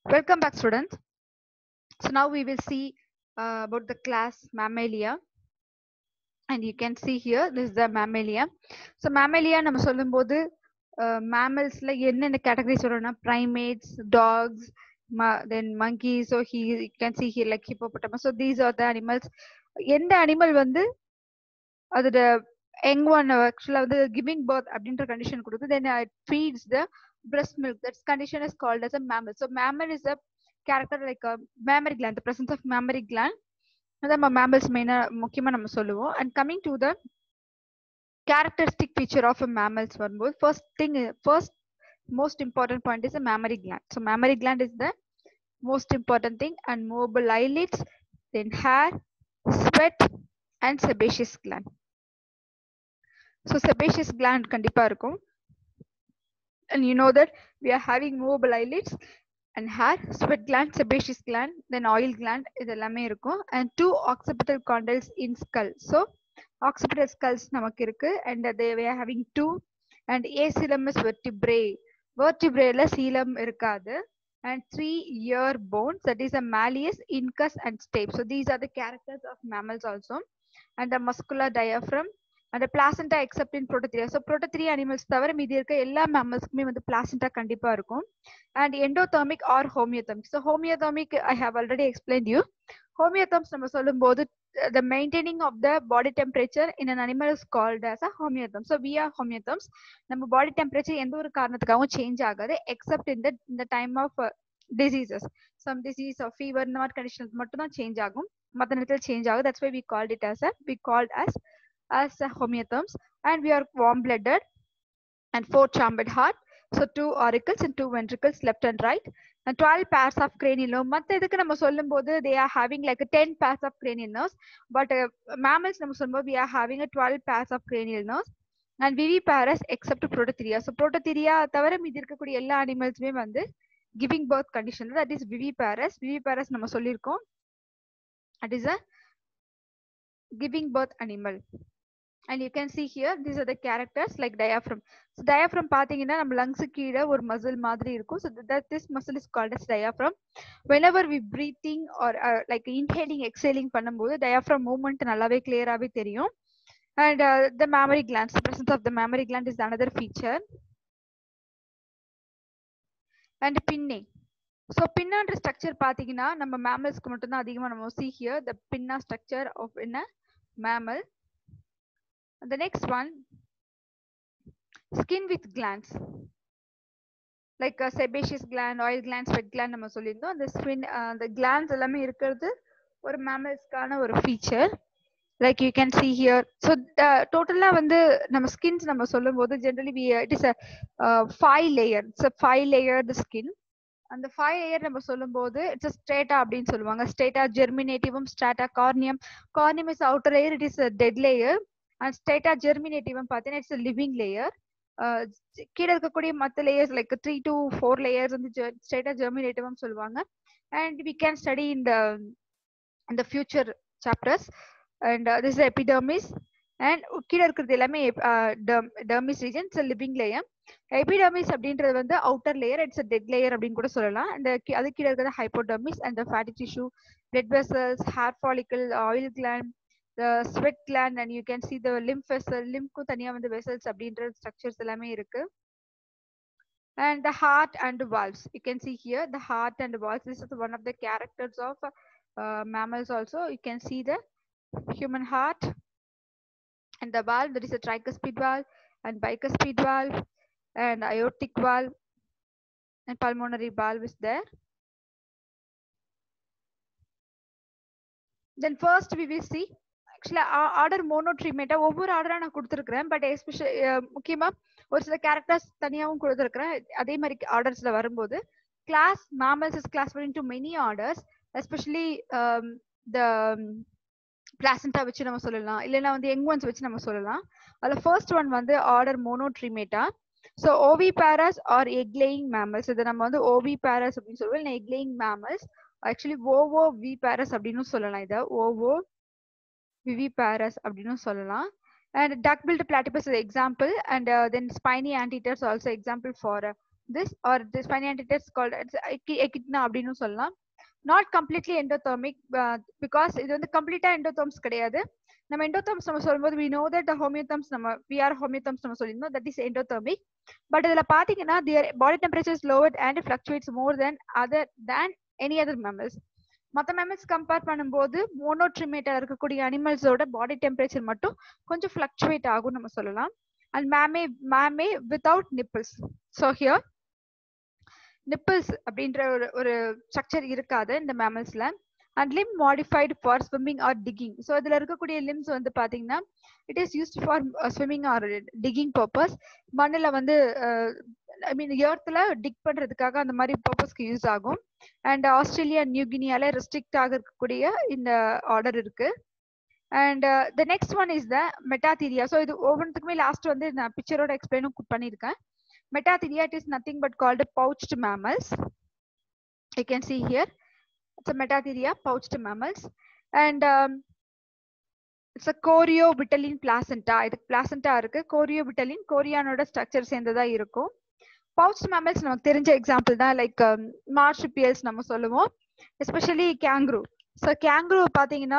Welcome back, students. So now we will see uh, about the class Mammalia. And you can see here, this is the Mammalia. So Mammalia நம்ம சொல்லும்போது mammals-ல என்னென்ன categories வரும்னா primates, dogs, then monkeys. So he you can see here like hippopotamus. So these are the animals. எந்த animal வந்து அதோட young one ஆக்சுவலா வந்து giving birth அப்படின்ற கண்டிஷன் கொடுத்து then it feeds the breast milk that condition is called as a mammal so mammal is a character like a mammary gland the presence of mammary gland நம்ம mammals மெயினா முக்கியமா நம்ம சொல்லுவோம் and coming to the characteristic feature of a mammals வரும்போது first thing first most important point is a mammary gland so mammary gland is the most important thing and mobile eyelids then hair sweat and sebaceous gland so sebaceous gland கண்டிப்பா இருக்கும் and you know that we are having movable eyelids and hair, sweat gland, sebaceous gland, then oil gland இது எல்லாமே இருக்கும் and two occipital condyles in skull. So occipital skulls நமக்கு இருக்கு and they we are having two and acoelomous vertebrae. Vertebrae coelom இருக்காது and three ear bones that is a malleus, incus and stapes. So these are the characters of mammals also and the muscular diaphragm அந்த placenta except in prototheria so prototheria animals தவிர மீதி இருக்க எல்லா மேமல்ஸ்க்குமே வந்து placenta கண்டிப்பா இருக்கும் and endothermic or homeothermic so homeothermic I have already explain you homeotherms நம்ம சொல்லும்போது the maintaining of the body temperature in an animal is called as a homeotherm so we are homeotherms நம்ம body temperature எந்த ஒரு காரணத்துக்காகவும் change ஆகாது except இந்த இந்த time of diseases some disease of fever இந்த மாதிரி கண்டிஷன்ஸ் மட்டும் தான் சேஞ்ச் ஆகும் மற்ற நேரத்தில் சேஞ்ச் ஆகும் that's why we called it as a we called as as uh, homeotherms and we are warm blooded and four chambered heart so two auricles and two ventricles left and right and 12 pairs of cranial nerve மத்த இதுக்கு நம்ம சொல்லும்போது they are having like a 10 pairs of cranial nerves but uh, mammals நம்ம சொல்லும்போது we are having a 12 pairs of cranial nerves and viviparous except prototheria so prototheria தவிர மீதி இருக்கக்கூடிய எல்லா அனிமல்ஸுமே வந்து giving birth condition that is viviparous viviparous நம்ம சொல்லியிருக்கோம் that is a giving birth animal and you can see here these are the characters like diaphragm so diaphragm பாத்தீங்கன்னா நம்ம lungs கீழே ஒரு muscle மாதிரி இருக்கும் so that this muscle is called as diaphragm whenever we breathing or uh, like inhaling exhaling பண்ணும்போது diaphragm movement நல்லாவே கிளியராவே தெரியும் and uh, the mammary glands the presence of the mammary gland is another feature and pinning so பின்னான்ற structure பார்த்தீங்கன்னா நம்ம மேமல்ஸ்க்கு மட்டும்தான் அதிகமாக நம்ம C here the pinna structure of என்ன mammal the next one skin with glands like a sebaceous gland oil gland sweat gland நம்ம சொல்லியிருந்தோம் அந்த ஸ்கின் அந்த கிளாண்ட்ஸ் எல்லாமே இருக்கிறது ஒரு மேமல்ஸ்க்கான ஒரு feature like you can see here so டோட்டலா வந்து நம்ம ஸ்கின்ஸ் நம்ம சொல்லும் போது generally we it is a five layer it's a five layer skin அந்த ஃபைவ் லேயர் நம்ம சொல்லும் போது இட்ஸ் ஸ்டேட்டா அப்படின்னு சொல்லுவாங்க ஸ்டேட்டா ஜெர்மினேட்டிவும் strata corneum corneum is outer layer it is dead layer and strata germinative பார்த்தீங்கன்னா இட்ஸ் லிவிங் லேயர் கீழே இருக்கக்கூடிய மற்ற layers like three to four layers வந்து ஸ்டேட்டா ஜெர்மினேட்டிவ்னு சொல்லுவாங்க and we can study in the இந்த future chapters and this epidermis and கீழே இருக்கிறது எல்லாமே dermis region it's living layer epidermis அப்படின்றது வந்து outer layer it's dead layer அப்படின்னு கூட சொல்லலாம் அந்த அது கீழே இருக்கிறது hypodermis and fatty tissue blood vessels hair follicle oil gland the sweat gland and you can see the lymph vessel லிம்ப்க்கும் தனியா வந்து வெசல்ஸ் அப்படின்ற ஸ்ட்ரக்சர்ஸ் எல்லாமே இருக்கு and the heart and the valves you can see here the heart and the valves this is one of the characters of uh, mammals also you can see the human heart and the valve there is a tricuspid valve and bicuspid valve and aortic valve and pulmonary valve is there then first we will see ஆக்சுவலா order monotremata ஒவ்வொரு ஆர்டரா நான் கொடுத்துருக்கிறேன் but special முக்கியமா ஒரு சில characters தனியாகவும் கொடுத்துருக்கிறேன் அதே மாதிரி ஆர்டர்ஸ்ல வரும்போது class mammals is class to many orders especially the placenta வச்சு நம்ம சொல்லலாம் இல்லைன்னா வந்து யங் ஒன்ஸ் வச்சு நம்ம சொல்லலாம் அதில் ஃபர்ஸ்ட் ஒன் வந்து order monotremata so oviparous are egg laying mammals இதை நம்ம வந்து ஓவி பேரஸ் அப்படின்னு சொல்லுவோம் இல்லை egg laying mammals actually ovoviviparous அப்படின்னு சொல்லலாம் இதை ஓவோ viviparous அப்படின்னு சொல்லலாம் and duck billed platypus is example and uh, then spiny anteaters also example for uh, this or this spiny anteaters called echidna அப்படின்னு சொல்லலாம் நாட் கம்ப்ளீட்லி எண்டோதர்மிக் பிகாஸ் இது வந்து கம்ப்ளீட்டா எண்டோதர்ம்ஸ் கிடையாது நம்ம எண்டோதர்ம்ஸ் நம்ம சொல்லும்போது வி நோ தட் ஹோமியோதர்ம்ஸ் நம்ம வி ஆர் ஹோமியோதர்ம்ஸ் நம்ம சொல்லியிருந்தோம் தட் இஸ் எண்டோதர்மிக் பட் இதுல பாத்தீங்கன்னா their body temperature is lower and fluctuates more then other than any other mammals மற்ற மெமல்ஸ் கம்பேர் பண்ணும்போது மோனோட்ரிமேட்டா இருக்கக்கூடிய அனிமல்ஸோட பாடி டெம்பரேச்சர் மட்டும் கொஞ்சம் ஃபிளக்சுவேட் ஆகும் நம்ம சொல்லலாம் and mammae mammae without nipples so here nipples அப்படின்ற ஒரு ஒரு ஸ்ட்ரக்சர் இருக்காது இந்த மேமல்ஸ்ல and limb modified for swimming or digging so இதுல இருக்கக்கூடிய லிம்ஸ் வந்து பாத்தீங்கன்னா it is used for swimming or digging purpose மண்ணில் வந்து ஐ மீன் ஏர்த்தில் டிக் பண்றதுக்காக அந்த மாதிரி பர்பஸ்க்கு யூஸ் ஆகும் அண்ட் ஆஸ்திரேலியா நியூ கினியால ரெஸ்ட்ரிக்ட் ஆக இருக்கக்கூடிய இந்த ஆர்டர் இருக்கு and the next one is the metatheria so இது ஒவ்வொன்றுத்துக்குமே லாஸ்ட் வந்து நான் பிக்சரோட எக்ஸ்பிளைனும் பண்ணியிருக்கேன் metatheria it is nothing but called pouched mammals you can see here it's metatheria pouched mammals and it's a choriovitelline placenta இதுக்கு placenta இருக்கு choriovitelline கோரியானோட ஸ்ட்ரக்சர் சேர்ந்ததா இருக்கும் பவுச் மேமல்ஸ் நமக்கு தெரிஞ்ச எக்ஸாம்பிள் தான் லைக் மார்ஷிபியல்ஸ் நம்ம சொல்லுவோம் எஸ்பெஷலி கேங்க்ரூ ஸோ கேங்க்ரூ பார்த்தீங்கன்னா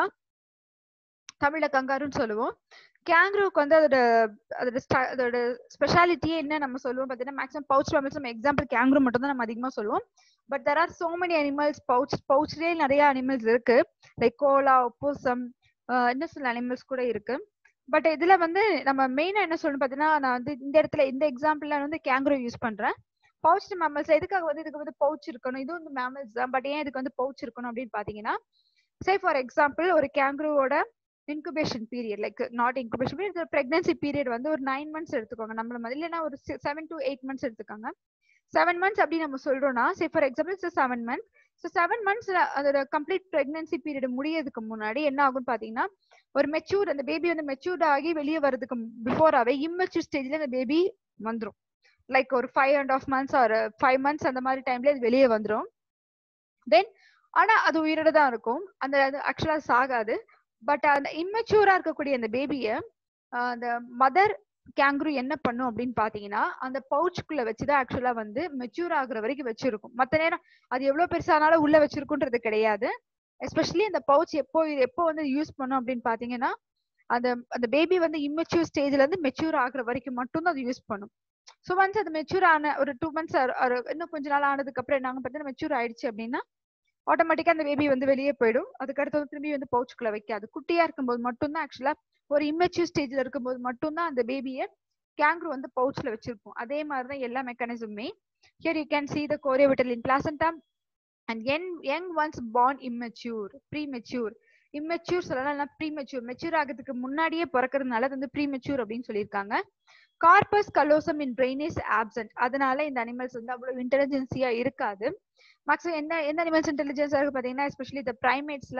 தமிழ்ல கங்காருன்னு சொல்லுவோம் கேங்க்ரூக்கு வந்து அதோட அதோட அதோட ஸ்பெஷாலிட்டியே என்ன நம்ம சொல்லுவோம் பார்த்தீங்கன்னா மேக்ஸிமம் பவுச் மேமல்ஸ் நம்ம எக்ஸாம்பிள் கேங்க்ரூ மட்டும் தான் நம்ம அதிகமாக சொல்லுவோம் but there are so many animals pouch பவுச்லேயே நிறைய அனிமல்ஸ் இருக்கு லைக் கோலா ஒப்போசம் இன்னும் சில அனிமல்ஸ் கூட இருக்கு பட் இதுல வந்து நம்ம மெயினா என்ன சொல்லணும் பாத்தீங்கன்னா நான் வந்து இந்த இடத்துல இந்த எக்ஸாம்பிள்ல வந்து கேங்க்ரோ யூஸ் பண்றேன் பவுச் மேமல்ஸ் எதுக்காக வந்து இதுக்கு வந்து பவுச் இருக்கணும் இதுவும் வந்து மேமல்ஸ் தான் பட் ஏன் இதுக்கு வந்து பவுச் இருக்கணும் அப்படின்னு பாத்தீங்கன்னா சே ஃபார் எக்ஸாம்பிள் ஒரு கேங்க்ரோவோட incubation period like not incubation period pregnancy period வந்து ஒரு நைன் மந்த்ஸ் எடுத்துக்கோங்க நம்மள மாதிரி இல்லைன்னா ஒரு செவன் டு எயிட் மந்த்ஸ் எடுத்துக்கோங்க செவன் மந்த்ஸ் அப்படின்னு நம்ம சொல்றோம்னா say for example seven months so seven months அதோட கம்ப்ளீட் பிரெக்னன்சி பீரியட் முடியறதுக்கு முன்னாடி என்ன ஆகும்னு பாத்தீங்கன்னா ஒரு மெச்சூர் அந்த பேபி வந்து மெச்சூர்ட் ஆகி வெளியே வரதுக்கு பிஃபோராவே இம்மெச்சூர் ஸ்டேஜ்ல அந்த பேபி வந்துடும் லைக் ஒரு ஃபைவ் அண்ட் ஆஃப் மந்த்ஸ் ஒரு ஃபைவ் மந்த்ஸ் அந்த மாதிரி டைம்ல அது வெளியே வந்துடும் தென் ஆனா அது உயிரோட தான் இருக்கும் அந்த ஆக்சுவலா சாகாது பட் அந்த இம்மெச்சூரா இருக்கக்கூடிய அந்த பேபிய அந்த மதர் கேங்க்ரூ என்ன பண்ணும் அப்படின்னு பாத்தீங்கன்னா அந்த பவுச்சுக்குள்ள வச்சுதான் ஆக்சுவலா வந்து மெச்சூர் ஆகுற வரைக்கும் வச்சிருக்கும் மத்த நேரம் அது எவ்வளவு பெருசானாலும் உள்ள வச்சிருக்குன்றது கிடையாது எஸ்பெஷலி அந்த பவுச் எப்போ எப்போ வந்து யூஸ் பண்ணும் அப்படின்னு பாத்தீங்கன்னா அந்த அந்த பேபி வந்து இம்மெச்சூர் ஸ்டேஜ்ல இருந்து மெச்சூர் ஆகுற வரைக்கும் மட்டும் தான் அது யூஸ் பண்ணும் ஸோ ஒன்ஸ் அது மெச்சூர் ஆன ஒரு டூ மந்த்ஸ் இன்னும் கொஞ்ச நாள் ஆனதுக்கு அப்புறம் என்ன பார்த்தீங்கன்னா மெச்சூர் ஆயிடுச்சு அப்படின்னா ஆட்டோமேட்டிக்கா அந்த பேபி வந்து வெளியே போயிடும் அதுக்கடுத்து வந்து திரும்பி வந்து பவுச்சுக்குள்ள வைக்காது குட்டியா இருக்கும்போது மட்டும்தான் ஆக்சுவலா ஒரு இம்மெச்சூர் ஸ்டேஜ்ல இருக்கும்போது மட்டும்தான் அந்த பேபியை கேங்க்ரு வந்து பவுச்ல வச்சிருக்கும் அதே மாதிரி தான் எல்லா மெக்கானிசமுமே here you can see the choriovitelline placenta and young young ones born immature premature immature சொல்லலாம் இல்லைனா ப்ரீ மெச்சூர் மெச்சூர் ஆகிறதுக்கு முன்னாடியே பிறக்கிறதுனால அது வந்து ப்ரீ மெச்சூர் அப்படின்னு சொல்லியிருக்காங்க corpus callosum in brain is absent அதனால இந்த அனிமல்ஸ் வந்து அவ்வளவு இன்டெலிஜென்சியா இருக்காது மேக்ஸிமம் எந்த எந்த அனிமல்ஸ் இன்டெலிஜென்ஸா இருக்கு பாத்தீங்கன்னா எஸ்பெஷலி த பிரைமேட்ஸ்ல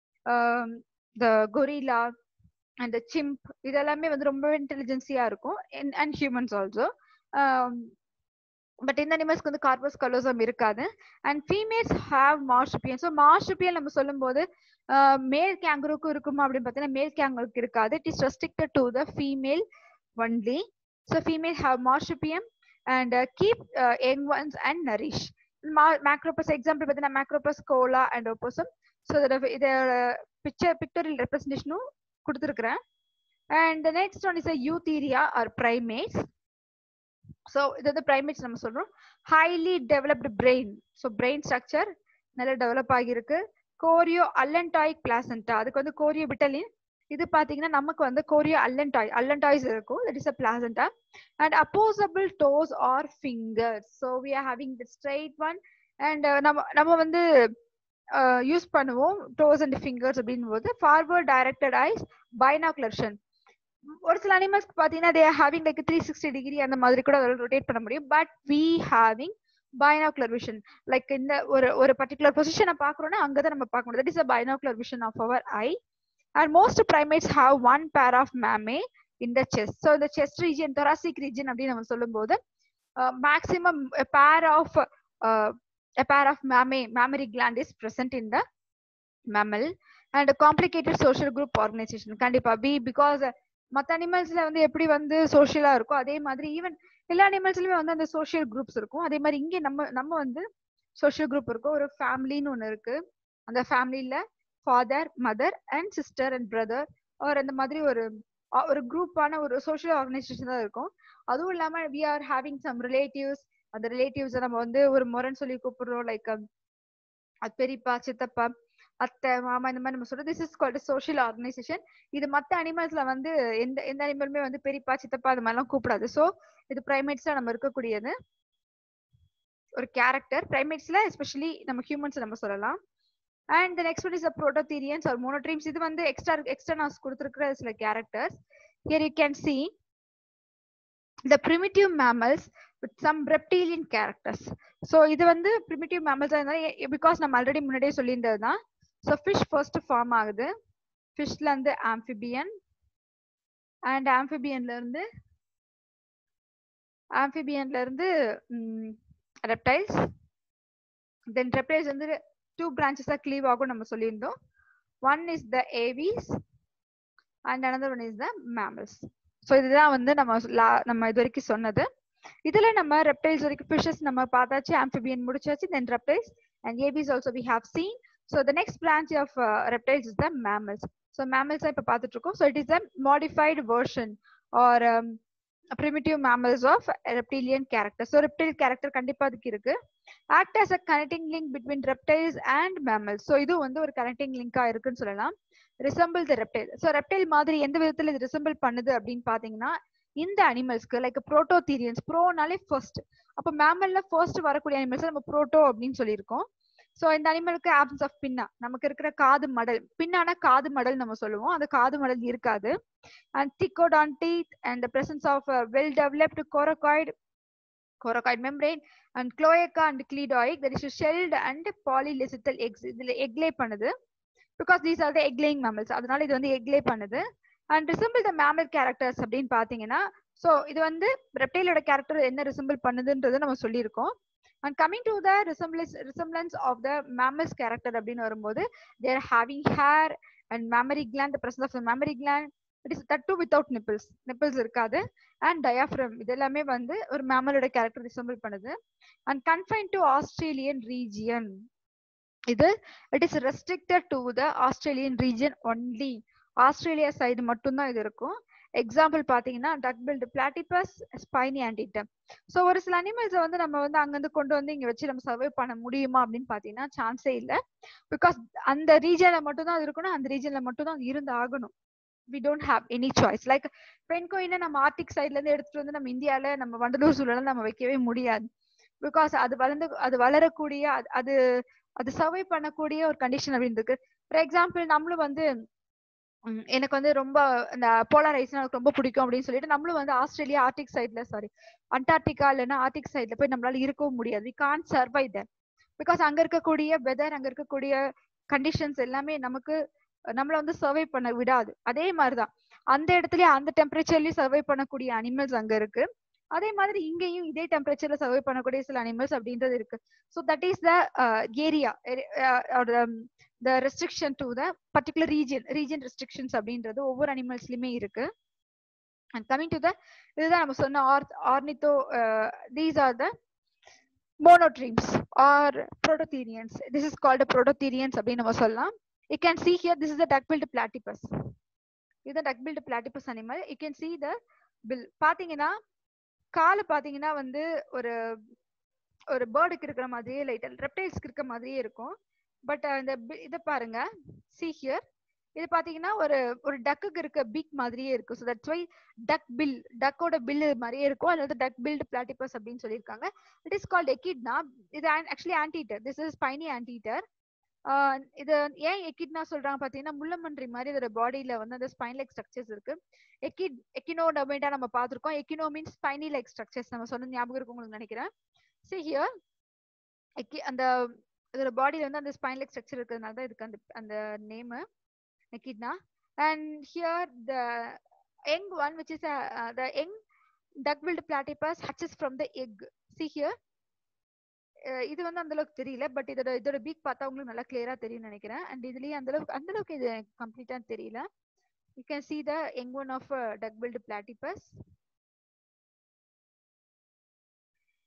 த கொரிலா அண்ட் சிம்ப் இதெல்லாமே வந்து ரொம்ப இன்டெலிஜென்சியா இருக்கும் அண்ட் ஹியூமன்ஸ் ஆல்சோ பட் இந்த அனிமல்ஸ்க்கு வந்து கார்பஸ் கலோசம் இருக்காது and females have marsupium so marsupium நம்ம சொல்லும்போது மேல் கேங்கருக்கும் இருக்குமா அப்படின்னு பார்த்தீங்கன்னா மேல் கேங்கருக்கு இருக்காது it is restricted to the female only so female have marsupium and keep young ones and nourish macropus example பார்த்தீங்கன்னா macropus koala and opossum so இதோட இதோட பிக்சர் பிக்டோரியல் ரெப்ரஸன்டேஷனும் கொடுத்துருக்குறேன் and next one is a eutheria or primates so இது வந்து primates நம்ம சொல்றோம் highly developed brain so brain structure நல்லா டெவலப் ஆகியிருக்கு கோரியோ அல்லன்டாய்க் பிளாசண்டா அதுக்கு வந்து கோரியோ விட்டலின் இது பாத்தீங்கன்னா நமக்கு வந்து கோரியோ அல்லன்டாய் அல்லன்டாய்ஸ் இருக்கும் that is a placenta and opposable toes or fingers so we are having the straight one and நம்ம நம்ம வந்து யூஸ் பண்ணுவோம் டோஸ் அண்ட் ஃபிங்கர்ஸ் அப்படின் போது ஃபார்வர்ட் டைரக்டட் ஐஸ் பைனாகுலர்ஷன் ஒரு சில அனிமல்ஸ்க்கு பாத்தீங்கன்னா they having like three sixty degree அந்த மாதிரி கூட அதில் ரொட்டேட் பண்ண முடியும் but we having binocular vision like இந்த ஒரு ஒரு பர்டிகுலர் பொசிஷனை பாக்குறோம்னா அங்கதான் நம்ம பார்க்க முடியும் that is a binocular vision of our eye and most primates have one pair of mammae in the chest so இந்த செஸ்ட் ரீஜன் தொராசிக் ரீஜன் அப்படின்னு நம்ம சொல்லும்போது maximum pair of a pair of mammary, mammary gland is present in the mammal and a complicated social group organization கண்டிப்பா be because மற்ற அனிமல்ஸ்ல வந்து எப்படி வந்து சோஷியலா இருக்கோ அதே மாதிரி ஈவன் எல்லா அனிமல்ஸ்லயுமே வந்து அந்த சோஷியல் குரூப்ஸ் இருக்கும் அதே மாதிரி இங்க நம்ம நம்ம வந்து சோஷியல் குரூப் இருக்கும் ஒரு ஃபேமிலின்னு ஒண்ணு இருக்கு அந்த ஃபேமிலில father mother and sister and brother ஒரு அந்த மாதிரி ஒரு அ- ஒரு குரூப்பான ஒரு சோஷியல் ஆர்கனைசேஷன் தான் இருக்கும் அதுவும் இல்லாம we are having some relatives அந்த ரிலேட்டிவ்ஸ் நம்ம வந்து ஒரு முறைன்னு சொல்லி கூப்பிடுறோம் லைக் பெரியப்பா சித்தப்பா அத்தை மாமா இந்த மாதிரி நம்ம சொல்றது this is called social organization இது மத்த அனிமல்ஸ்ல வந்து எந்த எந்த அனிமலுமே வந்து பெரியப்பா சித்தப்பா அந்த மாதிரிலாம் கூப்பிடாது சோ இது பிரைமேட்ஸ்ல நம்ம இருக்கக்கூடியது ஒரு கேரக்டர் பிரைமேட்ஸ்ல எஸ்பெஷலி நம்ம ஹியூமன்ஸ் நம்ம சொல்லலாம் and next one is prototherians or monotremes இது வந்து எக்ஸ்ட்ரா எக்ஸ்ட்ரா நான் கொடுத்துருக்கிற சில characters here you can see the primitive mammals with some reptilian characters so இது வந்து primitive mammals பிகாஸ் நம்ம ஆல்ரெடி முன்னாடியே சொல்லியிருந்தது தான் ஸோ ஃபிஷ் ஃபர்ஸ்ட் ஃபார்ம் ஆகுது ஃபிஷ்ல இருந்து ஆம்பிபியன் அண்ட் ஆம்பிபியன்ல இருந்து ஆம்பிபியன்ல இருந்து ரெப்டைல்ஸ் தென் ரெப்டைல்ஸ் வந்து டூ பிரான்ச்சஸா க்ளீவ் ஆகும் நம்ம சொல்லியிருந்தோம் one is the aves and another one is the mammals so இதுதான் வந்து நம்ம la- நம்ம இது வரைக்கும் சொன்னது இதுல நம்ம ரெப்டைல்ஸ் வரைக்கும் ஃபிஷஸ் நம்ம பார்த்தாச்சு ஆம்பிபியன் முடிச்சாச்சு then reptiles and aves also we have seen so the next branch of reptiles is the mammals so mammals இப்போ பார்த்துட்டு இருக்கோம் so it is a modified version or primitive mammals of reptilian character so reptile character கண்டிப்பா அதுக்கு இருக்கு act as a connecting link between reptiles and mammals so இது வந்து ஒரு connecting link ஆ இருக்குன்னு சொல்லலாம் resemble the reptile so reptile மாதிரி எந்த விதத்துல இது resemble பண்ணுது அப்படின்னு பாத்தீங்கன்னா இந்த அனிமல்ஸ்க்கு லைக் புரோட்டோதீரியன்ஸ் ப்ரோனாலே ஃபர்ஸ்ட் அப்ப மேமல்ல ஃபர்ஸ்ட் வரக்கூடிய அனிமல்ஸ் நம்ம புரோட்டோ அப்படின்னு சொல்லியிருக்கோம் சோ இந்த அனிமலுக்கு ஆப்சன்ஸ் ஆஃப் பின்னா நமக்கு இருக்கிற காது மடல் பின்னான காது மடல் நம்ம சொல்லுவோம் அந்த காது மடல் இருக்காது and thicodont teeth and the presence of a well developed coracoid coracoid membrane and cloaca and cleidoid that is shelled and polylysical eggs இதுல egg lay பண்ணுது because these are the egg laying mammals அதனால இது வந்து egg lay பண்ணுது and resemble the mammal characters அப்படின்னு பாத்தீங்கன்னா so இது வந்து ரெப்டைலோட கேரக்டர் என்ன ரிசம்பிள் பண்ணுதுன்றது நம்ம சொல்லியிருக்கோம் and coming to the resemblance resemblance of the mammals character அப்படின்னு வரும்போது there having hair and mammary gland the presence of the mammary gland it is that to without nipples nipples இருக்காது and diaphragm இது எல்லாமே வந்து ஒரு மேமலோட character resemble பண்ணுது and confine to Australian region இது it is restricted to the Australian region only Australia side மட்டும்தான் இது இருக்கும் எக்ஸாம்பிள் பாத்தீங்கன்னா duck billed platypus spiny anteater so ஒரு சில அனிமல்ஸை வந்து நம்ம வந்து அங்கிருந்து கொண்டு வந்து இங்க வச்சு நம்ம சர்வை பண்ண முடியுமா அப்படின்னு பாத்தீங்கன்னா சான்ஸே இல்லை பிகாஸ் அந்த ரீஜன்ல மட்டும் தான் அது இருக்கணும் அந்த ரீஜன்ல மட்டும் தான் அது இருந்து ஆகணும் we don't have any choice like பென்கோயினை நம்ம ஆர்டிக் சைட்ல இருந்து எடுத்துட்டு வந்து நம்ம இந்தியால நம்ம வண்டலூர் சூழல நம்ம வைக்கவே முடியாது பிகாஸ் அது வளர்ந்து அது வளரக்கூடிய அது- அது அது சர்வை பண்ணக்கூடிய ஒரு கண்டிஷன் அப்படின்னு இருக்கு ஃபார் எக்ஸாம்பிள் நம்மளும் வந்து ம், எனக்கு வந்து ரொம்ப இந்த போலார் ஐஸ் எனக்கு ரொம்ப பிடிக்கும் அப்படின்னு சொல்லிட்டு நம்மளும் வந்து ஆஸ்திரேலியா ஆர்டிக் சைட்ல சாரி அண்டார்டிகா இல்லைன்னா ஆர்டிக் சைட்ல போய் நம்மளால இருக்கவும் முடியாது we can't survive that because அங்க இருக்கக்கூடிய வெதர் அங்க இருக்கக்கூடிய கண்டிஷன்ஸ் எல்லாமே நமக்கு நம்மள வந்து சர்வை பண்ண விடாது அதே மாதிரிதான் அந்த இடத்துலயே அந்த டெம்பரேச்சர்லயும் சர்வை பண்ணக்கூடிய அனிமல்ஸ் அங்க இருக்கு அதே மாதிரி இங்கேயும் இதே டெம்பரேச்சர்ல சர்வை பண்ணக்கூடிய சில அனிமல்ஸ் அப்படின்றது இருக்கு so that is the area the restriction to the particular region region restrictions அப்படின்றது ஒவ்வொரு அனிமல்ஸ்லயுமே இருக்கு அண்ட் கமிங் டு த இதுதான் நம்ம சொன்ன or ornitho these are the monotremes or prototherians this is called prototherians அப்படின்னு நம்ம சொல்லலாம் you can see here this is the duck-billed platypus இது duck-billed platypus animal you can see the bill பாத்தீங்கன்னா காலு பாத்தீங்கன்னா வந்து ஒரு ஒரு பேர்டுக்கு இருக்கிற மாதிரியே லைட் ரெப்டைல்ஸ்க்கு இருக்கிற மாதிரியே இருக்கும் பட் இந்த bi- இத பாருங்க see here இது பாத்தீங்கன்னா ஒரு ஒரு டக்குக்கு இருக்க பீக் மாதிரியே இருக்கும் so that's why duck bill டக்கோட பில் மாதிரியே இருக்கும் அது வந்து டக் பில்டு பிளாட்டிபஸ் அப்படின்னு சொல்லியிருக்காங்க இட் இஸ் கால்ட் எக்கிட்னா இது actually anteater this is spiny anteater இது ஏன் எக்கிட்னா சொல்றாங்க பாத்தீங்கன்னா முள்ளமன்றி மாதிரி இதோட பாடியில வந்து அந்த ஸ்பைன் லைக் ஸ்ட்ரக்சர்ஸ் இருக்கு எக்கிட் எக்கினோ டொமேட்டா நம்ம பார்த்திருக்கோம் echino means spiny like structures நம்ம சொன்ன ஞாபகம் இருக்கும் உங்களுக்கு நினைக்கிறேன் see here எக்கி அந்த இதோட பாடியில வந்து அந்த ஸ்பைன் லைக் ஸ்ட்ரக்சர் இருக்கிறதுனால தான் இதுக்கு அந்த அந்த name echidna and here the young one which is the young duck-billed platypus hatches from the egg see here ah இது வந்து அந்த அளவுக்கு தெரியல பட் இதோட இதோட பீக் பார்த்தா உங்களுக்கு நல்லா கிளியரா தெரியும்னு நினைக்கிறேன் அண்ட் இதுலயே அந்த அளவுக்கு அந்த அளவுக்கு இது கம்ப்ளீட்டா தெரியல you can see the young one of uh, duck-billed platypus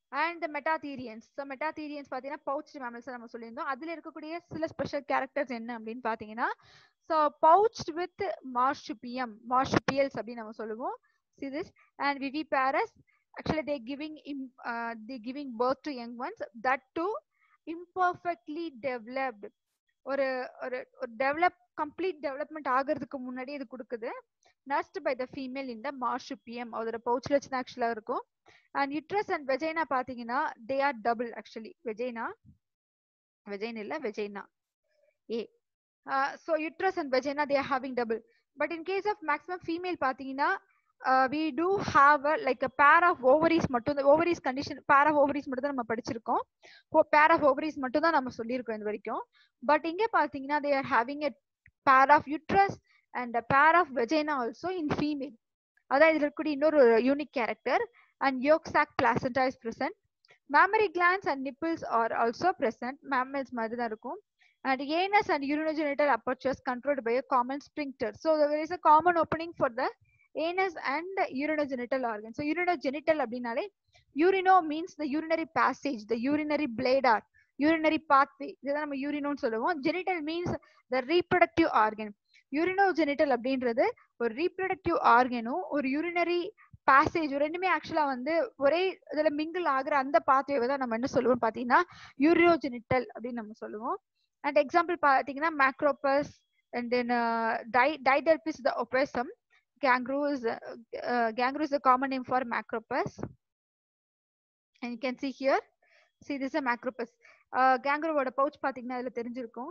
and metatherians so metatherians பார்த்தீங்கன்னா பவுச் மேமல்ஸ் நம்ம சொல்லியிருந்தோம் அதில் இருக்கக்கூடிய சில ஸ்பெஷல் கேரக்டர்ஸ் என்ன அப்படின்னு பார்த்தீங்கன்னா ஸோ பவுச்ட் வித் மார்ஷுபியம் மார்ஷுபியல்ஸ் அப்படின்னு நம்ம சொல்லுவோம் see this and viviparous actually they giving im, uh, they giving birth to young ones that too imperfectly developed ஒரு ஒரு ஒரு டெவலப் கம்ப்ளீட் டெவலப்மெண்ட் ஆகிறதுக்கு முன்னாடி இது கொடுக்குது நர்ஸ்ட் பை த ஃபீமேல் இந்த மார்ஷுப்பியம் அதோட பவுச்சில் வச்சு தான் ஆக்சுவலாக இருக்கும் அண்ட் யுட்ரஸ் அண்ட் வெஜைனா பார்த்தீங்கன்னா they are double actually vagina vagine இல்லை vagina a so uterus and vagina they are having double but in case of maximum female பார்த்தீங்கன்னா we do have a like a pair of ovaries மட்டும் ovaries condition pair of ovaries மட்டும் தான் நம்ம படிச்சிருக்கோம் பேர் of ovaries மட்டும் தான் நம்ம சொல்லியிருக்கோம் இது வரைக்கும் பட் இங்க பாத்தீங்கன்னா தே are having a pair of uterus and pair of vagina also in female அதான் இதுல இருக்கக்கூடிய இன்னொரு unique character and yolk sac placenta is present mammary glands and nipples are also present mammals மாதிரி தான் இருக்கும் and anus and urinogenital apertures controlled by a common sphincter so there is a common opening for the anus and urinogenital organ so urinogenital அப்படின்னாலே urino means the urinary passage the urinary bladder urinary pathway இதுதான் நம்ம யூரினோன்னு சொல்லுவோம் genital means the reproductive organ urinogenital அப்படின்றது ஒரு reproductive ஆர்கனும் ஒரு urinary passage ரெண்டுமே ஆக்சுவலா வந்து ஒரே இதுல மிங்கிள் ஆகுற அந்த பாத்வேவை தான் நம்ம என்ன சொல்லுவோம் பாத்தீங்கன்னா யூரியோஜெனிட்டல் அப்படின்னு நம்ம சொல்லுவோம் அண்ட் எக்ஸாம்பிள் பாத்தீங்கன்னா Macropus and then Didelphis the opossum kangaroo is uh, uh, kangaroo is a common name for macropus and you can see here see this is a macropus uh, kangaroo ஓட pouch பாத்தீங்கன்னா அதுல தெரிஞ்சிருக்கும்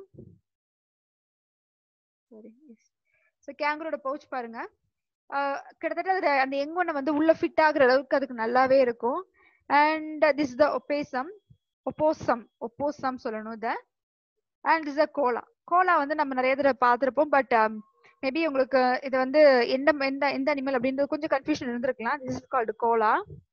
sorry yes so kangaroo ஓட pouch பாருங்க கிட்டத்தட்ட அதுல அந்த எங்கொன்ன வந்து உள்ள ஃபிட் ஆகுற அளவுக்கு அதுக்கு நல்லாவே இருக்கும் அண்ட் திஸ் த ஒப்பேசம் ஒப்போசம் ஒப்போசம் சொல்லணும் இத and is a koala koala வந்து நம்ம நிறைய தடவை பார்த்துருப்போம் பட் மேபி உங்களுக்கு இது வந்து எந்த எந்த எந்த அனிமல் அப்படின்றது கொஞ்சம் கன்ஃபியூஷன் இருந்திருக்கலாம் this is called koala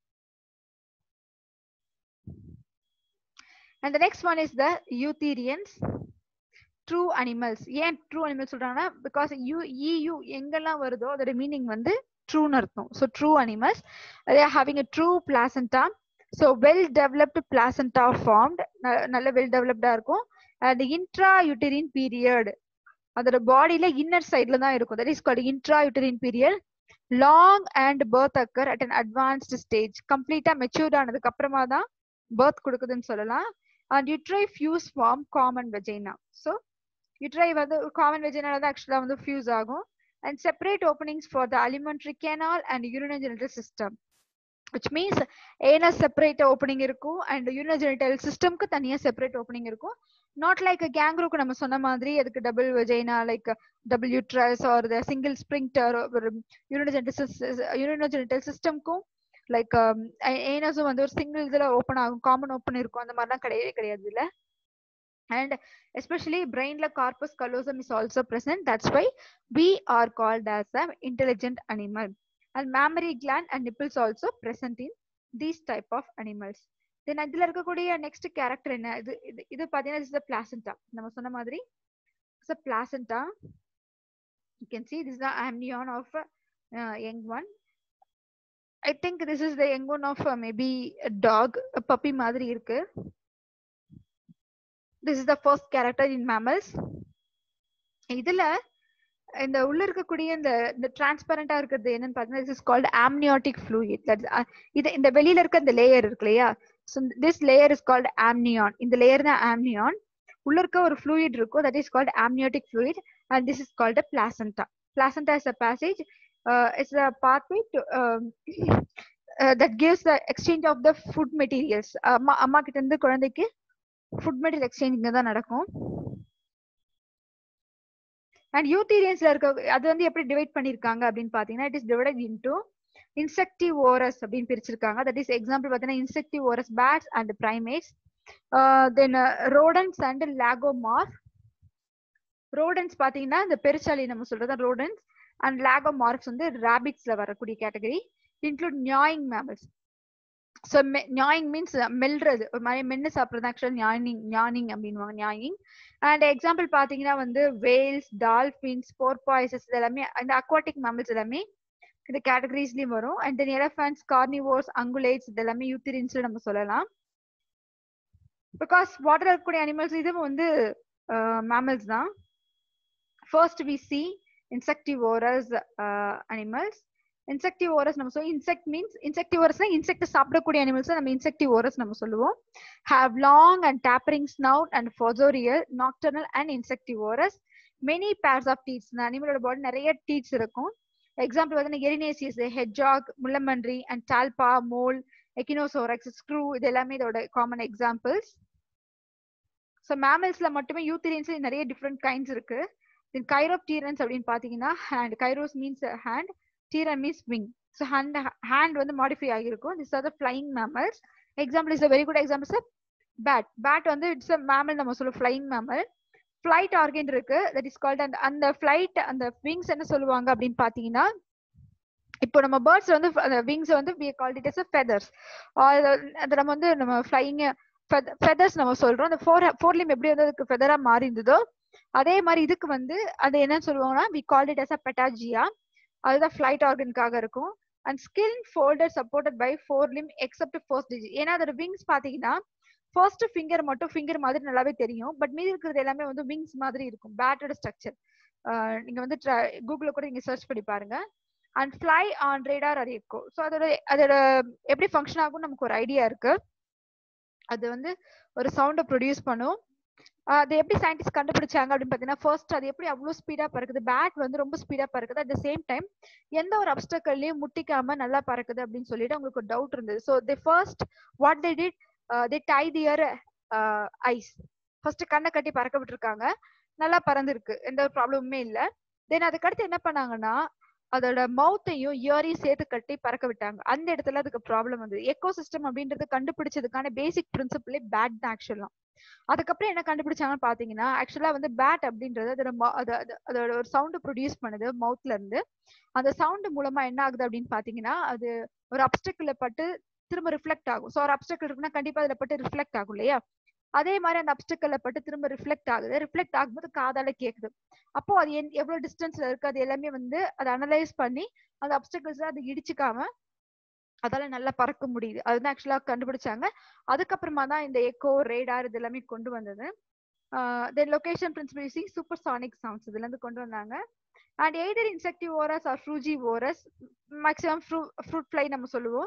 and the next one is the eutherians true animals ஏன் ட்ரூ அனிமல்ஸ் சொல்றாங்கன்னா பிகாஸ் யூ இயூ எங்கெல்லாம் வருதோ அதோட மீனிங் வந்து ட்ரூன்னு அர்த்தம் so true animals having a true placenta so well developed placenta formed நல்ல well டெவலப்டா இருக்கும் அண்ட் இன்ட்ரா யூட்டரின் பீரியட் அதோட பாடியில இன்னர் சைட்ல தான் இருக்கும் that is called intra uterine period long and birth occur at an advanced stage கம்ப்ளீட்டா matured ஆனதுக்கு அப்புறமா தான் பர்த் கொடுக்குதுன்னு சொல்லலாம் and uteri fuse form common vagina so uteri வந்து காமன் வெஜைனால தான் ஆக்சுவலா வந்து ஃபியூஸ் ஆகும் and separate openings for the alimentary canal and urinogenital system which means anus separate opening இருக்கும் அண்ட் யூரினோஜெனிட்டல் சிஸ்டம்க்கு தனியாக செப்பரேட் ஓப்பனிங் இருக்கும் நாட் லைக் கேங்க்ரூக்கு நம்ம சொன்ன மாதிரி அதுக்கு double vagina like double uterus or the single sphincter ஒரு யூரினோஜெனிட்டல் யூரினோஜெனிட்டல் சிஸ்டம்க்கும் லைக் ஏனஸும் வந்து ஒரு சிங்கிள் இதுல ஓப்பன் ஆகும் காமன் ஓப்பன் இருக்கும் அந்த மாதிரிலாம் கிடையவே கிடையாது இல்ல அண்ட் எஸ்பெஷலி பிரெயின்ல corpus callosum is also present that's why we are called as a intelligent animal and mammary gland and nipples also present in these type of animals then இதுல இருக்கக்கூடிய next character என்ன இது இது இது பாத்தீங்கன்னா is placenta நம்ம சொன்ன மாதிரி it's placenta you can see this the amnion of young one I think this is the young one of maybe dog puppy மாதிரி இருக்கு this is the first character in mammals இதுல இந்த உள்ள இருக்கக்கூடிய இந்த இந்த டிரான்ஸ்பரண்டா இருக்கிறது என்னன்னு பாத்தீங்கன்னா இஸ் கால்ட் ஆம்னியாட்டிக் ஃப்ளூயிட் இது இந்த வெளியில இருக்க இந்த லேயர் இருக்கு இல்லையா so this layer is called amnion இந்த லேயர் தான் ஆம்னியான் உள்ள இருக்க ஒரு ஃப்ளூயிட் இருக்கும் that is called amniotic fluid and this is called placenta placenta is a passage it's a pathway to that gives the exchange of the food materials அம்மா அம்மா கிட்ட இருந்து குழந்தைக்கு ஃபுட் மெட்டீரியல் எக்ஸ்சேஞ்ச் இங்க தான் நடக்கும் அண்ட் யூத்தீரியன்ஸ்ல இருக்க அது வந்து எப்படி டிவைட் பண்ணிருக்காங்க அப்படின்னு பாத்தீங்கன்னா it is divide into insectivora அப்படின்னு பிரிச்சிருக்காங்க தட் இஸ் எக்ஸாம்பிள் பாத்தீங்கன்னா insectivora bats and primates then rodents and lagomorph rodents பாத்தீங்கன்னா இந்த பெருச்சாலி நம்ம சொல்றது ரோடன்ஸ் அண்ட் லாகோமார்க்ஸ் வந்து ரேபிட்ஸ்ல வரக்கூடிய category include நியாயிங் mammals so நியாயிங் means மெல்றது ஒரு மாதிரி மென்னு சாப்பிட்றது ஆக்சுவலாக ஞானிங் ஞானிங் அப்படின்வாங்க நியாயிங் அண்ட் எக்ஸாம்பிள் பார்த்தீங்கன்னா வந்து வேல்ஸ் டால்ஃபின்ஸ் போர்பாய்சஸ் இது எல்லாமே அந்த அக்வாட்டிக் மேமல்ஸ் எல்லாமே இந்த கேட்டகரிஸ்லயும் வரும் அண்ட் தென் எலஃபன்ட்ஸ் கார்னிவோர்ஸ் அங்குலேட்ஸ் இது எல்லாமே யூத்திரின்ஸ்ல நம்ம சொல்லலாம் பிகாஸ் வாட்டர் இருக்கக்கூடிய அனிமல்ஸ் இதுவும் வந்து மேமல்ஸ் தான் first we see insectivorous animals insectivorous நம்ம சொல்லுவோம் இன்செக்ட் மீன்ஸ் இன்செக்டிவோரஸ்னா இன்செக்ட் சாப்பிடக்கூடிய அனிமல்ஸ் நம்ம இன்செக்டிவோரஸ் நம்ம சொல்லுவோம் have long and tapering snout and fossorial nocturnal and insectivorous many pairs of teats இந்த அனிமலோட பாடி நிறைய டீட்ஸ் இருக்கும் எக்ஸாம்பிள் வந்து எரினேசியஸ் ஹெட்ஜாக் முள்ளமன்றி and Talpa mole Echinosorex shrew இது எல்லாமே இதோட காமன் எக்ஸாம்பிள்ஸ் ஸோ மேமல்ஸ்ல மட்டுமே யூத்திரியன்ஸ்ல நிறைய டிஃப்ரெண்ட் கைண்ட்ஸ் இருக்கு தென் கைரோப்டீரன்ஸ் அப்படின்னு பாத்தீங்கன்னா hand cheiros means hand pteron means wing so hand hand வந்து மாடிஃபை ஆகிருக்கும் this are the flying mammals example is very good example sir bat bat வந்து இட்ஸ் அ மேமல் நம்ம சொல்லுவோம் ஃபிளைங் மேமல் ஃபிளைட் ஆர்கன் இருக்கு that is called அந்த அந்த flight அந்த wings என்ன சொல்லுவாங்க அப்படின்னு பாத்தீங்கன்னா இப்போ நம்ம பேர்ட்ஸ் வந்து அந்த விங்ஸ் வந்து we called it as feathers அது நம்ம வந்து நம்ம ஃப்ளைங் ஃபெதர்ஸ் நம்ம சொல்றோம் அந்த ஃபோர் ஃபோர்லிம் எப்படி வந்து அதுக்கு ஃபெதரா மாறி இருந்ததோ அதே மாதிரி இதுக்கு வந்து அது என்னன்னு சொல்லுவாங்கன்னா we called it as a patagia அதுதான் ஃபிளைட் ஆர்கனுக்காக இருக்கும் and skin folder supported by fore limb except first digit ஏன்னா அதோட விங்ஸ் பாத்தீங்கன்னா ஃபர்ஸ்ட் ஃபிங்கர் மட்டும் ஃபிங்கர் மாதிரி நல்லாவே தெரியும் பட் மீதி இருக்கிறது எல்லாமே வந்து விங்ஸ் மாதிரி இருக்கும் பேட்டோட ஸ்ட்ரக்சர் நீங்க வந்து கூகுள்ல கூட நீங்க சர்ச் பண்ணி பாருங்க அண்ட் ஃப்ளை ஆன் ரேடார் அது எக்கோ ஸோ அதோட அதோட எப்படி ஃபங்க்ஷன் ஆகும் நமக்கு ஒரு ஐடியா இருக்கு அது வந்து ஒரு சவுண்டை ப்ரொடியூஸ் பண்ணும் அது எப்படி சயின்டிஸ்ட் கண்டுபிடிச்சாங்க அப்படின்னு பார்த்தீங்கன்னா ஃபர்ஸ்ட் அது எப்படி அவ்வளோ ஸ்பீடா பறக்குது பேட் வந்து ரொம்ப ஸ்பீடா பறக்குது அட் த சேம் டைம் எந்த ஒரு அப்டக்கல்லையும் முட்டிக்காம நல்லா பறக்குது அப்படின்னு சொல்லிட்டு அவங்களுக்கு ஒரு டவுட் இருந்தது so they first what they did they tie their eyes first கண்ணை கட்டி பறக்க விட்டுருக்காங்க நல்லா பறந்துருக்கு எந்த ஒரு ப்ராப்ளமுமே இல்லை தென் அதுக்கடுத்து என்ன பண்ணாங்கன்னா அதோட மவுத்தையும் இயரையும் சேர்த்து கட்டி பறக்க விட்டாங்க அந்த இடத்துல அதுக்கு ப்ராப்ளம் வந்தது எக்கோ சிஸ்டம் அப்படின்றது கண்டுபிடிச்சதுக்கான பேசிக் பிரின்சிபிளே பேட் தான் ஆக்சுவலா அதுக்கப்புறம் என்ன கண்டுபிடிச்சாங்கன்னு பாத்தீங்கன்னா ஆக்சுவலா வந்து பேட் அப்படின்றது அதோட அதோட ஒரு சவுண்ட் ப்ரொடியூஸ் பண்ணுது மவுத்ல இருந்து அந்த சவுண்ட் மூலமா என்ன ஆகுது அப்படின்னு பாத்தீங்கன்னா அது ஒரு அப்டக்கிள் பட்டு திரும்ப ரிஃப்ளெக்ட் ஆகும் ஸோ ஒரு அப்டக்கிள் இருக்குன்னா கண்டிப்பா அதுல பட்டு ரிஃப்ளெக்ட் ஆகும் இல்லையா அதே மாதிரி அந்த அப்டக்கல்ல பட்டு திரும்ப ரிஃப்ளெக்ட் ஆகுது ரிஃப்ளெக்ட் ஆகும்போது காதால கேக்குது அப்போ அது எவ்வளவு டிஸ்டன்ஸ்ல இருக்கு அது எல்லாமே வந்து அதை அனலைஸ் பண்ணி அந்த அப்டக்கல்ஸ் அது இடிச்சுக்காம அதால நல்லா பறக்க முடியுது அதுதான் ஆக்சுவலா கண்டுபிடிச்சாங்க அதுக்கப்புறமா தான் இந்த எக்கோ ரேடார் இது எல்லாமே கொண்டு வந்தது then location principle using supersonic sounds இதுல இருந்து கொண்டு வந்தாங்க and either insectivorous or frugivorous maximum fruit fly நம்ம சொல்லுவோம்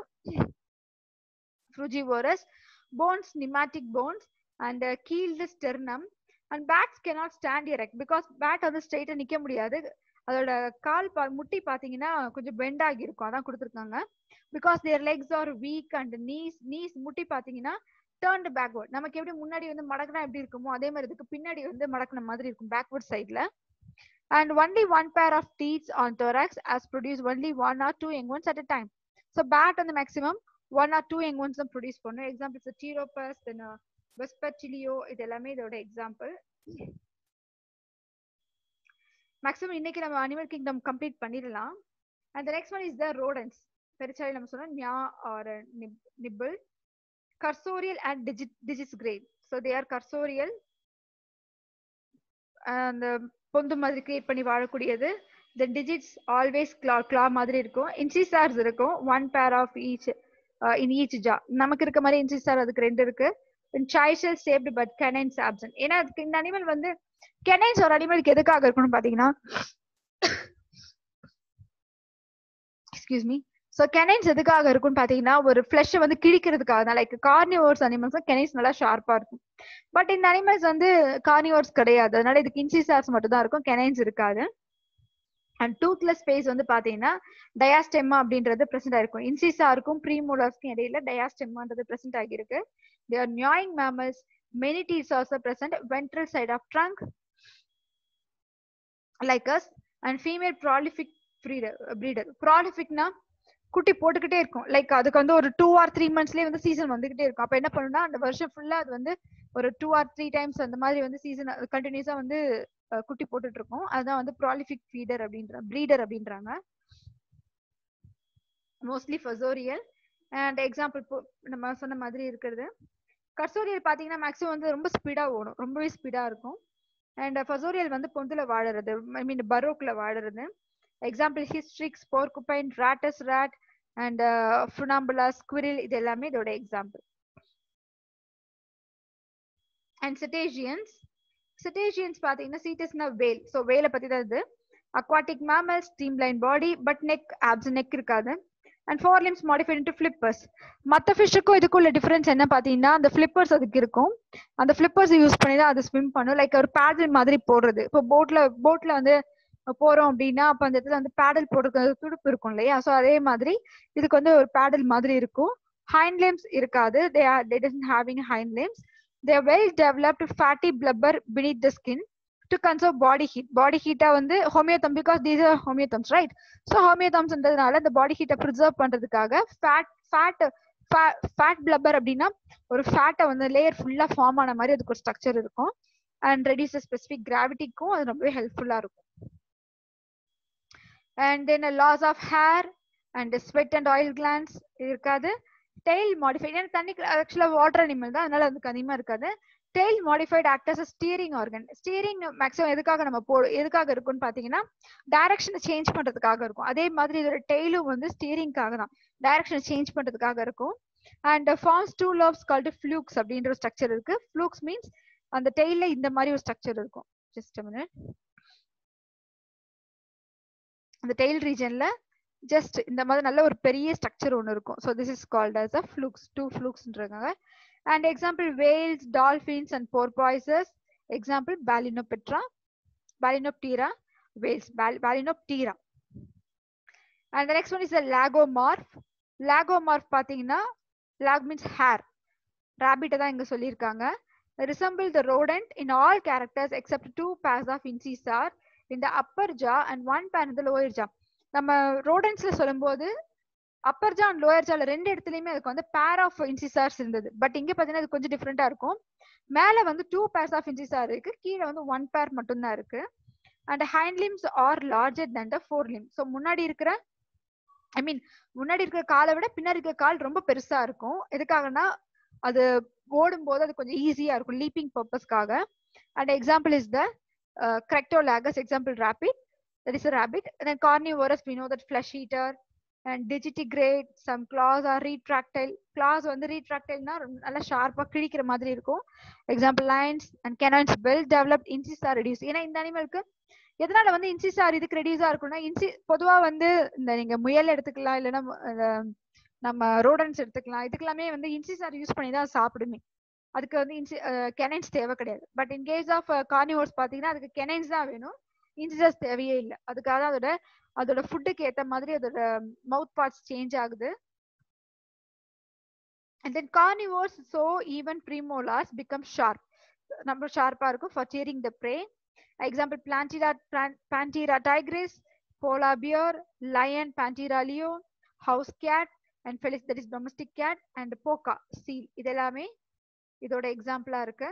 frugivorous bones pneumatic bones and keeled sternum and bats cannot stand erect because bat வந்து ஸ்ட்ரெயிட்டா நிக்க முடியாது அதோட கால் பா முட்டி பாத்தீங்கன்னா கொஞ்சம் பெண்ட் ஆகி இருக்கும் அதான் கொடுத்துருக்காங்க because their legs are weak and knees knees முட்டி பாத்தீங்கன்னா டேர்ன்டு பேக்வர்ட் நமக்கு எப்படி முன்னாடி வந்து மடக்குனா எப்படி இருக்குமோ அதே மாதிரி இதுக்கு பின்னாடி வந்து மடக்குன மாதிரி இருக்கும் பேக்வர்ட் சைட்ல and only one pair of teeths on thorax as produce only one or two young ones at a time so bat வந்து maximum one or two young ones தான் ப்ரொடியூஸ் பண்ணும் எக்ஸாம்பிள்ஸ் டீரோபஸ் தென் வெஸ்பர்டிலியோ இது எல்லாமே இதோட example maximum இன்னைக்கு நம்ம animal kingdom complete பண்ணிடலாம் and next one is the rodents பெருச்சாலி நம்ம சொன்னோம் gnaw or nibble cursorial and digit digitigrade so they R கர்சோரியல் அந்த பொந்து மாதிரி கிரியேட் பண்ணி வாழக்கூடியது தென் டிஜிட்ஸ் ஆல்வேஸ் கிளா கிளா மாதிரி இருக்கும் இன்சிசார்ஸ் இருக்கும் one pair of each in each jaw நமக்கு இருக்க மாதிரி இன்சிசார் அதுக்கு ரெண்டு இருக்கு chisel shaped but canines absent ஏன்னா அதுக்கு இந்த அனிமல் வந்து கெனைன்ஸ் ஒரு அனிமலுக்கு எதுக்காக இருக்கணும் பாத்தீங்கன்னா எக்ஸ்கியூஸ் மீ ஸோ கெனைன்ஸ் எதுக்காக இருக்கும்னு பாத்தீங்கன்னா ஒரு ஃபிளஷை வந்து கிழிக்கிறதுக்காக தான் லைக் கார்னிவோர்ஸ் அனிமல்ஸ் கெனைன்ஸ் நல்லா ஷார்ப்பா இருக்கும் பட் இந்த அனிமல்ஸ் வந்து கார்னிவோர்ஸ் கிடையாது அதனால இதுக்கு இன்சிசார்ஸ் மட்டும் தான் இருக்கும் கெனைன்ஸ் இருக்காது அண்ட் டூத்லெஸ் ஸ்பேஸ் வந்து பாத்தீங்கன்னா டயாஸ்டெம்மா அப்படின்றது பிரசன்ட் ஆயிருக்கும் இன்சிசாருக்கும் ப்ரீமோலாஸ்க்கும் இடையில டயாஸ்டெம்மான்றது பிரசன்ட் ஆகியிருக்கு they are gnawing mammals many teeth also present ventral side of trunk like us and female prolific breeder breeder prolificனா குட்டி போட்டுக்கிட்டே இருக்கும் லைக் அதுக்கு வந்து ஒரு டூ ஆர் த்ரீ மந்த்ஸ்லயே வந்து சீசன் வந்துகிட்டே இருக்கும் அப்ப என்ன பண்ணுன்னா அந்த வருஷம் ஃபுல்லா அது வந்து ஒரு டூ ஆர் த்ரீ டைம்ஸ் அந்த மாதிரி வந்து சீசன் கண்டினியூஸா வந்து குட்டி போட்டுட்டு இருக்கும் அதுதான் வந்து ப்ராலிஃபிக் ஃபீடர் அப்படின்ற ப்ரீடர் அப்படின்றாங்க மோஸ்ட்லி ஃபசோரியல் அண்ட் எக்ஸாம்பிள் நம்ம சொன்ன மாதிரி இருக்கிறது கர்சோரியல் பாத்தீங்கன்னா மேக்ஸிமம் வந்து ரொம்ப ஸ்பீடா ஓடும் ரொம்பவே ஸ்பீடா இருக்கும் அண்ட் ஃபசோரியல் வந்து பொந்துல வாழறது ஐ மீன் பரோக்ல வாழறது example Hystrix porcupine Rattus rat and Funambulus squirrel இது எல்லாமே இதோட எக்ஸாம்பிள் அண்ட் சிட்டேஷியன்ஸ் சிட்டேஷியன்ஸ் பாத்தீங்கன்னா சீட்டஸ்னா வேல் ஸோ வேலை பத்தி தான் இது aquatic mammals streamline body but neck abs neck இருக்காது and fore limbs modified into flippers மற்ற ஃபிஷ்ஷுக்கும் இதுக்குள்ள டிஃபரன்ஸ் என்ன பார்த்தீங்கன்னா அந்த ஃபிளிப்பர்ஸ் அதுக்கு இருக்கும் அந்த ஃபிளிப்பர்ஸ் யூஸ் பண்ணி தான் அது ஸ்விம் பண்ணும் லைக் ஒரு பேடல் மாதிரி போடுறது இப்போ போட்ல போட்ல வந்து போறோம் அப்படின்னா அப்போ அந்த இடத்துல வந்து பேடல் போடுறது துடுப்பு இருக்கும் இல்லையா ஸோ அதே மாதிரி இதுக்கு வந்து ஒரு பேடல் மாதிரி இருக்கும் ஹைண்ட் லிம்ஸ் இருக்காது they are they doesn't having hind limbs they are well developed fatty blubber beneath the skin to conserve body heat body ஹீட்டா வந்து homeotherm because these are homeotherms right so ஹோமியோதம்ஸ்ன்றதுனால இந்த பாடி ஹீட்டை preserve பண்றதுக்காக fat fat fat பிளப்பர் அப்படின்னா ஒரு ஃபேட்டை வந்து layer ஃபுல்லா ஃபார்ம் ஆன மாதிரி அதுக்கு ஒரு ஸ்ட்ரக்சர் இருக்கும் அண்ட் ரெடியூஸ் ஸ்பெசிஃபிக் கிராவிட்டிக்கும் அது ரொம்பவே ஹெல்ப்ஃபுல்லா இருக்கும் and then loss of hair and sweat and oil glands இருக்காது டெய்ல் மாடிஃபைட் ஏன்னா தண்ணி ஆக்சுவலா வாட்டர் அனிமல் தான் அதனால அதுக்கு அதிகமா இருக்காது tail modified acts as steering organ steering maximum எதுக்காக நம்ம போ எதுக்காக இருக்கும்னு பாத்தீங்கன்னா டைரக்ஷனை சேஞ்ச் பண்றதுக்காக இருக்கும் அதே மாதிரி இதோட டெய்லும் வந்து ஸ்டியரிங்காக தான் டைரக்ஷனை சேஞ்ச் பண்றதுக்காக இருக்கும் and forms two lobes called flukes அப்படின்ற ஒரு ஸ்ட்ரக்சர் இருக்கு ஃப்ளூக்ஸ் மீன்ஸ் அந்த டெய்ல இந்த மாதிரி ஒரு ஸ்ட்ரக்சர் இருக்கும் ஜஸ்ட் மினிட் அந்த டெய்ல் ரீஜன்ல ஜஸ்ட் இந்த மாதிரி நல்ல ஒரு பெரிய ஸ்ட்ரக்சர் ஒன்று இருக்கும் so this is called as a flukes two ஃப்ளூக்ஸ்ன்றாங்க and example whales dolphins and porpoises example balinoptera balinoptera whales Bal balinoptera and the next one is the lagomorph lagomorph பாத்தீங்கன்னா lag means hair rabbit தான் இங்க சொல்லியிருக்காங்க resemble the rodent in all characters except two pairs of incisor in the upper jaw and one pair in the lower jaw நம்ம ரோடன்ஸ்ல சொல்லும்போது upper jaw and lower ஜால ரெண்டு இடத்துலயுமே அதுக்கு வந்து பேர் ஆஃப் இன்சிசார்ஸ் இருந்தது பட் இங்க பாத்தீங்கன்னா அது கொஞ்சம் டிஃப்ரெண்டா இருக்கும் மேல வந்து டூ பேர்ஸ் ஆஃப் இன்சிசார் இருக்கு கீழே வந்து ஒன் பேர் மட்டும்தான் இருக்கு and hand limbs are larger than the fore limb so முன்னாடி இருக்கிற ஐ மீன் முன்னாடி இருக்கிற காலை விட பின்னாடி இருக்கிற கால் ரொம்ப பெருசா இருக்கும் எதுக்காகனா அது ஓடும் போது அது கொஞ்சம் ஈஸியா இருக்கும் லீப்பிங் பர்பஸ்க்காக and example is the Oryctolagus example rabbit that is a rabbit then carnivorous we know that flesh eater and digitigrade some claws are retractile claws வந்து ரீட்ராக்டைல்னா நல்லா ஷார்ப்பா கிழிக்கிற மாதிரி இருக்கும் example lions and canines well developed incisor reduce ஏன்னா இந்த அனிமலுக்கு எதனால வந்து இன்சிஸார் இதுக்கு ரெடியூஸா இருக்கும்னா இன்சி பொதுவா வந்து இந்த நீங்க முயல் எடுத்துக்கலாம் இல்லைன்னா நம்ம ரோடன்ஸ் எடுத்துக்கலாம் இதுக்கெல்லாமே வந்து இன்சிஸார் யூஸ் பண்ணி தான் சாப்பிடுமே அதுக்கு வந்து இன்சி கெனைன்ஸ் தேவை கிடையாது but in case of carnivores பாத்தீங்கன்னா அதுக்கு கெனைன்ஸ் தான் வேணும் இன்சிசஸ் தேவையே இல்லை அதுக்காக அதோட அதோட ஃபுட்டுக்கு ஏத்த மாதிரி அதோட மவுத் பார்ட்ஸ் சேஞ்ச் ஆகுது and then carnivores so even premolars become sharp நம்ம ஷார்ப்பா இருக்கும் for tearing the prey example Panthera Panthera tigris polar bear lion Panthera leo house cat and Felis that is domestic cat and Phoca seal இது எல்லாமே இதோட எக்ஸாம்பிளா இருக்கு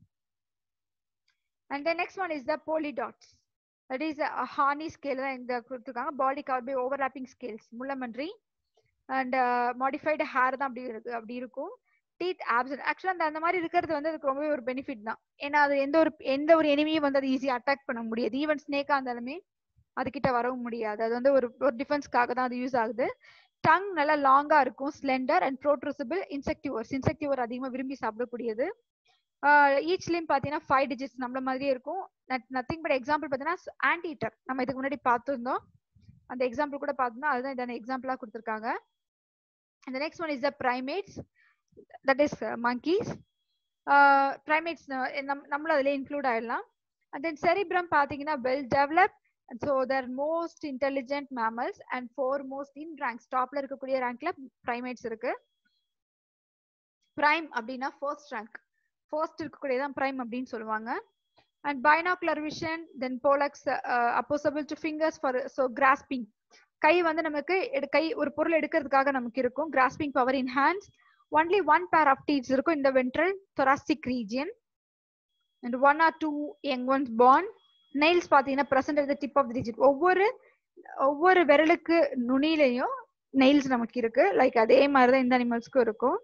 and then next one is the Pholidota that is horny scale தான் இந்த கொடுத்துருக்காங்க body cover by overlapping scales முள்ளமன்றி and modified hair தான் அப்படி இருக்கு அப்படி இருக்கும் டீத் ஆப்சன்ட் ஆக்சுவலாக அந்த அந்த மாதிரி இருக்கிறது வந்து அதுக்கு ரொம்பவே ஒரு பெனிஃபிட் தான் ஏன்னா அது எந்த ஒரு எந்த ஒரு எனிமையும் வந்து அது ஈஸியாக அட்டாக் பண்ண முடியாது ஈவன் ஸ்னேக்கா இருந்தாலுமே அதுகிட்ட வரவும் முடியாது அது வந்து ஒரு ஒரு டிஃபென்ஸ்க்காக தான் அது யூஸ் ஆகுது டங் நல்லா லாங்கா இருக்கும் ஸ்லெண்டர் அண்ட் ப்ரோட்ரூசிபிள் இன்செக்டிவர்ஸ் இன்செக்டிவர் அதிகமாக விரும்பி சாப்பிடக்கூடியது ஈச் லிம் பார்த்தீங்கன்னா ஃபைவ் டிஜிட்ஸ் நம்மள மாதிரியே இருக்கும் நத்திங் பட் எக்ஸாம்பிள் பார்த்தீங்கன்னா ஆன்டிட்டர் நம்ம இதுக்கு முன்னாடி பார்த்துருந்தோம் அந்த எக்ஸாம்பிள் கூட பார்த்தோம்னா அதுதான் இதான எக்ஸாம்பிளா கொடுத்துருக்காங்க அந்த next one is the primates that is monkeys primates நம்மளும் அதில் இன்க்ளூட் ஆயிடலாம் அண்ட் தென் செரிப்ரம் பார்த்தீங்கன்னா well develop so they're most intelligent mammals and for most in rank டாப்ல இருக்கக்கூடிய ரேங்க்ல ப்ரைமேட்ஸ் இருக்கு பிரைம் அப்படின்னா ஃபர்ஸ்ட் ரேங்க் ஃபர்ஸ்ட் இருக்கக்கூடியதான் பிரைம் அப்படின்னு சொல்லுவாங்க and binocular vision then pollex opposable to fingers for so grasping கை வந்து நமக்கு கை ஒரு பொருள் எடுக்கிறதுக்காக நமக்கு இருக்கும் grasping power in hands only one pair of teats இருக்கும் இந்த ventral thoracic region and one or two young ones born nails பார்த்தீங்கன்னா present at the tip of the digit ஒவ்வொரு ஒவ்வொரு விரலுக்கு நுனியிலையும் நெயில்ஸ் நமக்கு இருக்கு லைக் அதே மாதிரி தான் இந்த அனிமல்ஸ்க்கும் இருக்கும்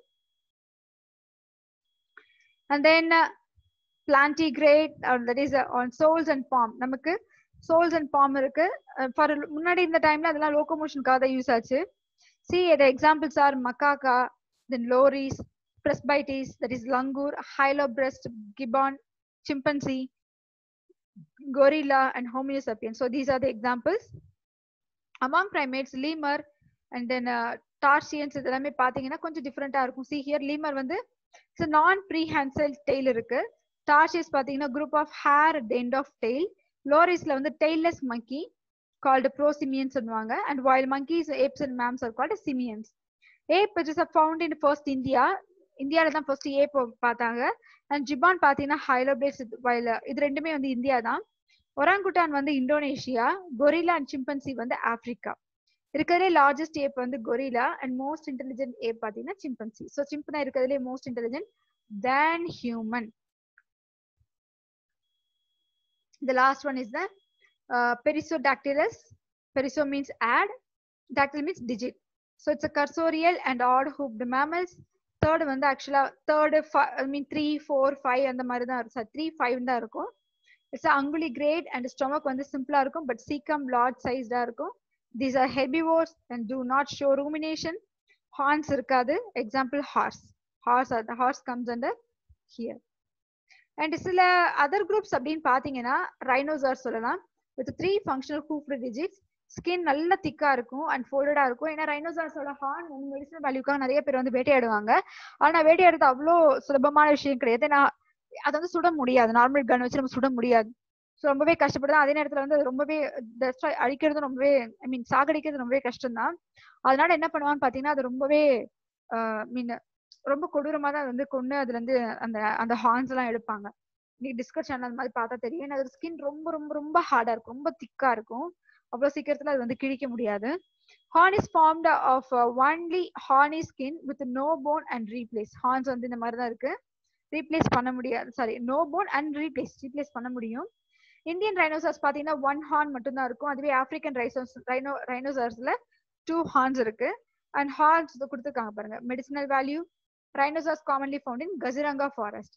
and then plantigrade that is on soles and palm நமக்கு சோல்ஸ் அண்ட் பாம் இருக்கு ஃபார் முன்னாடி இந்த டைம்ல அதெல்லாம் லோகோமோஷனுக்காக தான் யூஸ் ஆச்சு see the examples are macaca then loris presbytes that is langur hylobreast gibbon chimpanzee gorilla and homo sapiens so these are the examples among primates lemur and then uh, tarsians இதெல்லாமே பாத்தீங்கன்னா கொஞ்சம் டிஃப்ரெண்டா இருக்கும் see here lemur வந்து it's a non prehensile tail இருக்கு tarsius பாத்தீங்கன்னா group of hair at the end of tail lorisல வந்து tailless monkey called prosimians சொல்லுவாங்க and while monkeys apes and mammals are called simians ape which is found in first india இந்தியால தான் first ஏப் பார்த்தாங்க and ஜிபான் பாத்தீங்கன்னா ஹைலோபிளேஸ் வயல இது ரெண்டுமே வந்து இந்தியா தான் ஒராங்குட்டான் வந்து இந்தோனேஷியா கொரிலா அண்ட் சிம்பன்சி வந்து ஆப்பிரிக்கா இருக்கிறதுலே லார்ஜஸ்ட் ஏப் வந்து gorilla and most intelligent ape பாத்தீங்கன்னா சிம்பன்சி ஸோ சிம்பனா இருக்கிறதுலே most intelligent then human The last one is the uh, Perissodactylus. Perisso means add, dactyl means digit. So it's a cursorial and odd hooped mammals. Third வந்து ஆக்சுவலா third I mean three four five அந்த மாதிரி தான் இருக்கும் sir three five தான் இருக்கும் it's unguligrade and stomach வந்து சிம்பிளா இருக்கும் பட் சீக்கம் லார்ஜ் சைஸ்டா இருக்கும் these are herbivores and do not show rumination horns இருக்காது example horse horse horse comes under here and சில அதர் குரூப்ஸ் அப்படின்னு பாத்தீங்கன்னா ரைனோசார் சொல்லலாம் with three functional hoofed digits skin நல்ல திக்கா இருக்கும் அண்ட் ஃபோல்டடா இருக்கும் ஏன்னா ரைனோசார்ஸோட ஹார்ன் வந்து மெடிசனல் வேல்யூக்காக நிறைய பேர் வந்து வேட்டையாடுவாங்க ஆனா வேட்டையாடுறது அவ்வளோ சுலபமான விஷயம் கிடையாது நான் அதை வந்து சுட முடியாது நார்மல் கன் வச்சு நம்ம சுட முடியாது ஸோ ரொம்பவே கஷ்டப்படுது அதே நேரத்துல வந்து அது ரொம்பவே அழிக்கிறது ரொம்பவே ஐ மீன் சாகடிக்கிறது ரொம்பவே கஷ்டம் தான் அதனால என்ன பண்ணுவான்னு பாத்தீங்கன்னா அது ரொம்பவே மீன் ரொம்ப கொடூரமா தான் வந்து கொண்டு அதுல இருந்து அந்த அந்த ஹார்ன்ஸ் எல்லாம் எடுப்பாங்க இன்னைக்கு டிஸ்கஷன் அந்த மாதிரி பார்த்தா தெரியும் அது ஸ்கின் ரொம்ப ரொம்ப ரொம்ப ஹார்டா இருக்கும் ரொம்ப திக்கா இருக்கும் அவ்வளவு சீக்கிரத்துல அது வந்து கிழிக்க முடியாது horn is formed of only horny skin with no bone and replace horns வந்து இந்த மாதிரி தான் இருக்கு ரீப்ளேஸ் பண்ண முடியாது sorry no bone and replace replace பண்ண முடியும் இந்தியன் ரைனோசர்ஸ் பாத்தீங்கன்னா ஒன் ஹார்ன் மட்டும் தான் இருக்கும் அதுவே ஆப்பிரிக்கன் ரைசோஸ் ரைனோ ரைனோசர்ஸ்ல டூ ஹார்ன்ஸ் இருக்கு அண்ட் ஹார்ன்ஸ் கொடுத்துருக்காங்க பாருங்க medicinal value rhinoceroses commonly found in Kaziranga forest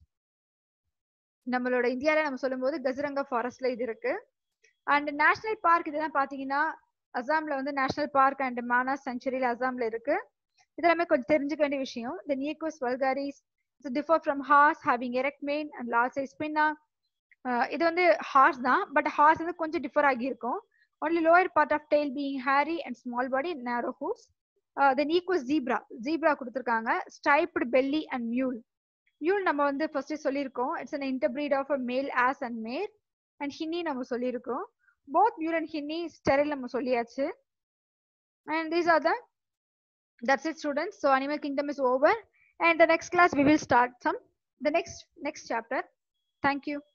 நம்மளோட இந்தியால நம்ம சொல்லும்போது கசிரங்கா ஃபாரஸ்ட்ல இது இருக்கு அண்ட் நேஷனல் பார்க் இதெல்லாம் பாத்தீங்கன்னா அசாம்ல வந்து நேஷனல் பார்க் அண்ட் மானாஸ் சென்ச்சுரியில அசாம்ல இருக்கு இதெல்லாமே கொஞ்சம் தெரிஞ்சுக்க வேண்டிய விஷயம் த நியக்கோஸ் வல்காரிஸ் differ from horse having erect mane and large size பின்னா இது வந்து ஹார்ஸ் தான் பட் ஹார்ஸ் வந்து கொஞ்சம் டிஃபர் ஆகி இருக்கும் only lower part of tail being hairy and small body narrow hoofs then ஈக்குவஸ் ஜீப்ரா ஜீப்ரா கொடுத்துருக்காங்க ஸ்டைப்டு பெல்லி அண்ட் மியூல் மியூல் நம்ம வந்து ஃபர்ஸ்ட் சொல்லியிருக்கோம் it's an interbreed of a male ass and mare and hinny நம்ம சொல்லியிருக்கோம் both mule and hinny sterile நம்ம சொல்லியாச்சு and these are the that's it students so animal kingdom is over and the next class we will start some the next next chapter thank you